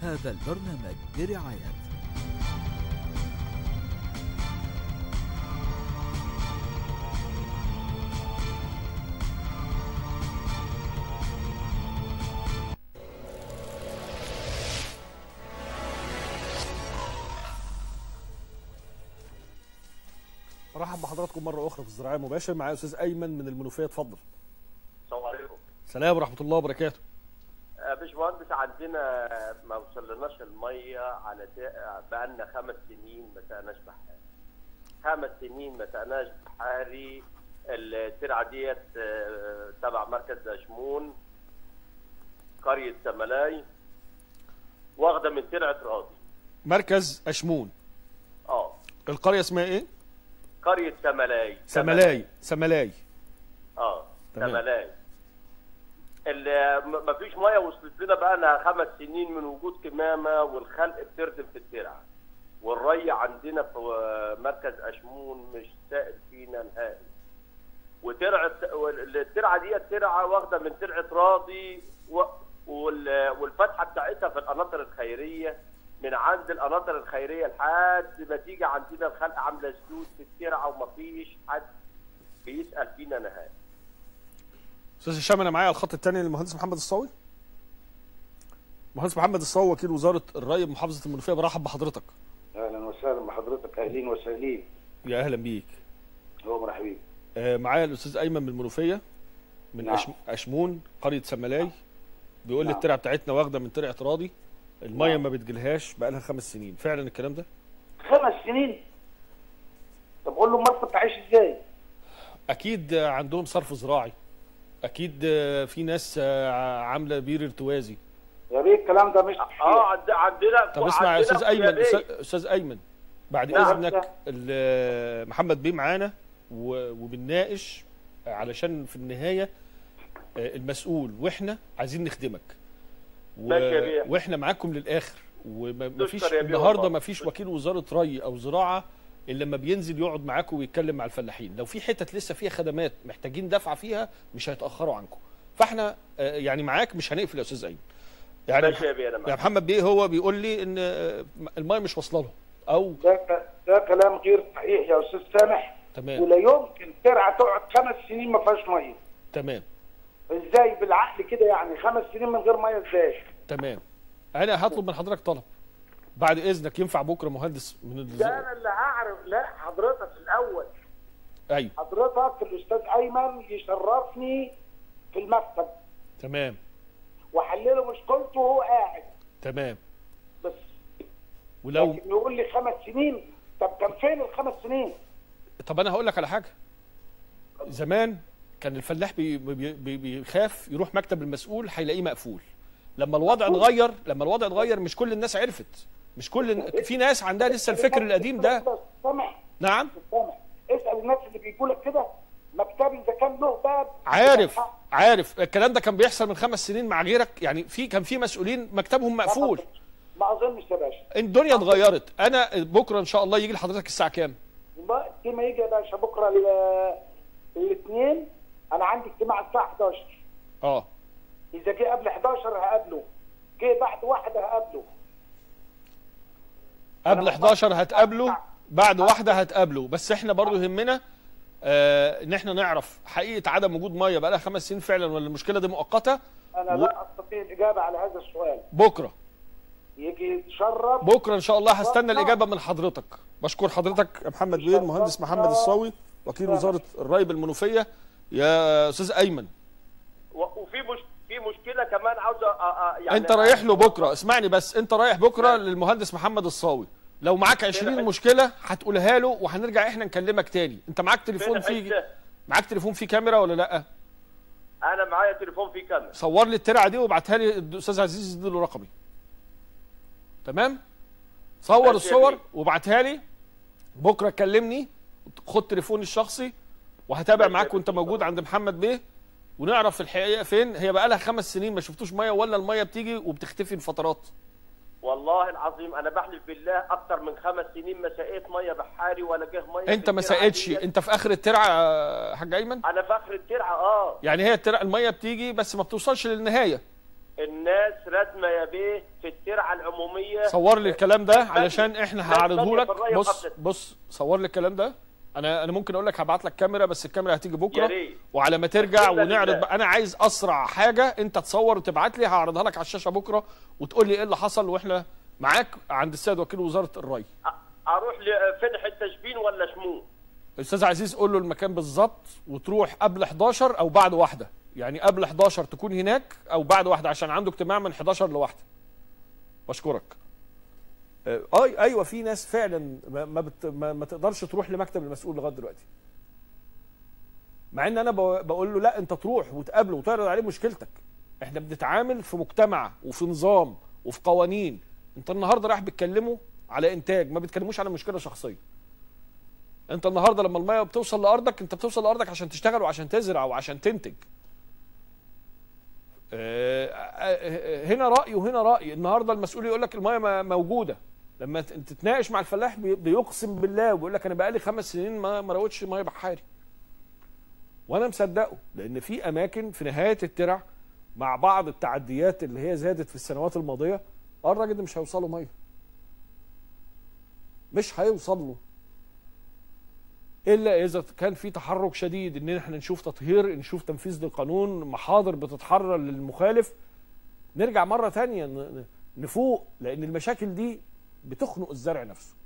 هذا البرنامج برعاية برحب بحضراتكم مره اخرى في الزراعه مباشر معايا استاذ ايمن من المنوفيه اتفضل السلام عليكم سلام ورحمه الله وبركاته آه، باشمهندس عندنا ما وصلناش الميه على بقى لنا خمس سنين ما سقناش بحاري خمس سنين ما سقناش بحاري الترعه ديت آه، تبع مركز دشمون قريه سملاي واخده من ترعه راضي مركز اشمون اه القريه اسمها ايه قريه سملاي سملاي سملاي اه تمام. سملاي ما فيش ميه وصلت لنا بقى لها خمس سنين من وجود كمامه والخلق بتردم في الترعه والري عندنا في مركز اشمون مش سائل فينا نهائي وترعه الترعه دي ترعه واخده من ترعه راضي و... وال... والفتحه بتاعتها في القناطر الخيريه من عند القناطر الخيريه لحد ما تيجي عندنا الخلق عامله سدود في الترعه ومفيش حد بيسال فينا نهائي استاذ هشام انا معايا على الخط الثاني للمهندس محمد الصاوي مهندس محمد الصاوي وكيل وزاره الري بمحافظه المنوفيه برحب بحضرتك اهلا وسهلا بحضرتك اهلين وسهلين يا اهلا بيك هو مرحبين آه، معايا الاستاذ ايمن من المنوفيه من نعم. أشم... اشمون قريه سملاي بيقول لي نعم. الترعه بتاعتنا واخده من ترعه راضي الميه نعم. ما بتجيلهاش بقى لها خمس سنين فعلا الكلام ده خمس سنين طب قول له مرة تعيش ازاي اكيد آه، عندهم صرف زراعي اكيد آه، في ناس آه، عامله بير ارتوازي يا ريت الكلام ده مش اه صحيح عند- عندنا طب اسمع يا عندنا استاذ ايمن كلابية. أستاذ- استاذ ايمن بعد نعم. اذنك ال- محمد بيه معانا و- وبنناقش علشان في النهايه آه، المسؤول واحنا عايزين نخدمك و- ماشي يا بيه. واحنا معاكم للاخر ومفيش تشكر يا بيه النهارده والله. مفيش وكيل وزاره ري او زراعه الا لما بينزل يقعد معاكم ويتكلم مع الفلاحين لو في حتت لسه فيها خدمات محتاجين دفعه فيها مش هيتاخروا عنكم فاحنا آه، يعني معاك مش هنقفل يا استاذ ايمن يعني ماشي يا بيه انا يا معاك. محمد بيه هو بيقول لي ان المايه مش واصله له او ده ك- ده كلام غير صحيح يا استاذ سامح تمام ولا يمكن ترعه تقعد خمس سنين ما فيهاش ميه تمام ازاي بالعقل كده يعني خمس سنين من غير ميه ازاي تمام انا هطلب من حضرتك طلب بعد اذنك ينفع بكره مهندس من ده الز... انا اللي هعرف لا حضرتك الاول ايوه حضرتك الاستاذ ايمن يشرفني في المكتب تمام واحلله مشكلته وهو قاعد تمام بس ولو لكن يقول لي خمس سنين طب كان فين الخمس سنين؟ طب انا هقول لك على حاجه زمان كان الفلاح بي... بي... بي... بيخاف يروح مكتب المسؤول هيلاقيه مقفول لما الوضع اتغير لما الوضع اتغير مش كل الناس عرفت مش كل في ناس عندها لسه الفكر القديم ده بس سامح نعم سامح اسال الناس اللي بيجوا لك كده مكتبي اذا كان له باب عارف عارف الكلام ده كان بيحصل من خمس سنين مع غيرك يعني في كان في مسؤولين مكتبهم مقفول ما اظنش يا باشا الدنيا اتغيرت انا بكره ان شاء الله يجي لحضرتك الساعه كام ما- دي ما يجي يا باشا بكره ال- الاثنين انا عندي اجتماع الساعه 11 اه اذا جه قبل 11 هقابله جه بعد واحده هقابله قبل أنا 11 هتقابله بعد واحده هتقابله بس احنا برضو يهمنا آه ان احنا نعرف حقيقه عدم وجود ميه بقى لها خمس سنين فعلا ولا المشكله دي مؤقته انا و- لا استطيع الاجابه على هذا السؤال بكره يجي يتشرف بكره ان شاء الله هستنى الاجابه من حضرتك بشكر حضرتك يا محمد بيه المهندس محمد الصاوي وكيل وزاره الري بالمنوفيه يا استاذ ايمن و- وفي مش في مشكله كمان عاوز أ- أ- يعني انت رايح له بكره اسمعني بس انت رايح بكره للمهندس محمد الصاوي لو معاك 20 مشكله هتقولها له وهنرجع احنا نكلمك تاني انت معاك تليفون فين فيه حتة؟ معاك تليفون فيه كاميرا ولا لا انا معايا تليفون فيه كاميرا صور لي الترعه دي وابعتها لي الاستاذ عزيز يديله رقمي تمام صور ماشي يا الصور بيه. وابعتها لي بكره كلمني خد تليفوني الشخصي وهتابع ماشي يا معاك بيه. وانت موجود عند محمد بيه ونعرف الحقيقه فين هي بقى لها خمس سنين ما شفتوش ميه ولا الميه بتيجي وبتختفي لفترات والله العظيم انا بحلف بالله اكتر من خمس سنين ما سقيت ميه بحاري ولا جه ميه انت ما في الترعة سقتش ديت. انت في اخر الترعه يا حاج ايمن انا في اخر الترعه اه يعني هي الترعه الميه بتيجي بس ما بتوصلش للنهايه الناس رسمه يا بيه في الترعه العموميه صور لي الكلام ده علشان احنا لا، هعرضه ثانية لك في الرأي بص قبل- بص صور لي الكلام ده انا انا ممكن اقول لك هبعت لك كاميرا بس الكاميرا هتيجي بكره يا ريت. وعلى ما ترجع إلا ونعرض بالله. بقى انا عايز اسرع حاجه انت تصور وتبعت لي هعرضها لك على الشاشه بكره وتقول لي ايه اللي حصل واحنا معاك عند السيد وكيل وزاره الري أ- اروح لفتح التشبين ولا شمون استاذ عزيز قول له المكان بالظبط وتروح قبل 11 او بعد واحده يعني قبل 11 تكون هناك او بعد واحده عشان عنده اجتماع من 11 لواحده بشكرك آه، اي ايوه في ناس فعلا ما ما, بت ما, ما تقدرش تروح لمكتب المسؤول لغايه دلوقتي مع ان انا بو- بقول له لا انت تروح وتقابله وتعرض عليه مشكلتك احنا بنتعامل في مجتمع وفي نظام وفي قوانين انت النهارده رايح بتكلمه على انتاج ما بتكلموش على مشكله شخصيه انت النهارده لما الميه بتوصل لارضك انت بتوصل لارضك عشان تشتغل وعشان تزرع وعشان تنتج آه، آه، هنا راي وهنا راي النهارده المسؤول يقول لك الميه ما- موجوده لما ت- تتناقش مع الفلاح بي- بيقسم بالله وبيقول لك انا بقالي خمس سنين ما ما راودش ميه بحاري وانا مصدقه لان في اماكن في نهايه الترع مع بعض التعديات اللي هي زادت في السنوات الماضيه آه الراجل ده مش هيوصله ميه مش هيوصل له الا اذا كان في تحرك شديد ان احنا نشوف تطهير نشوف تنفيذ للقانون محاضر بتتحرر للمخالف نرجع مره تانية ن- ن- نفوق لان المشاكل دي بتخنق الزرع نفسه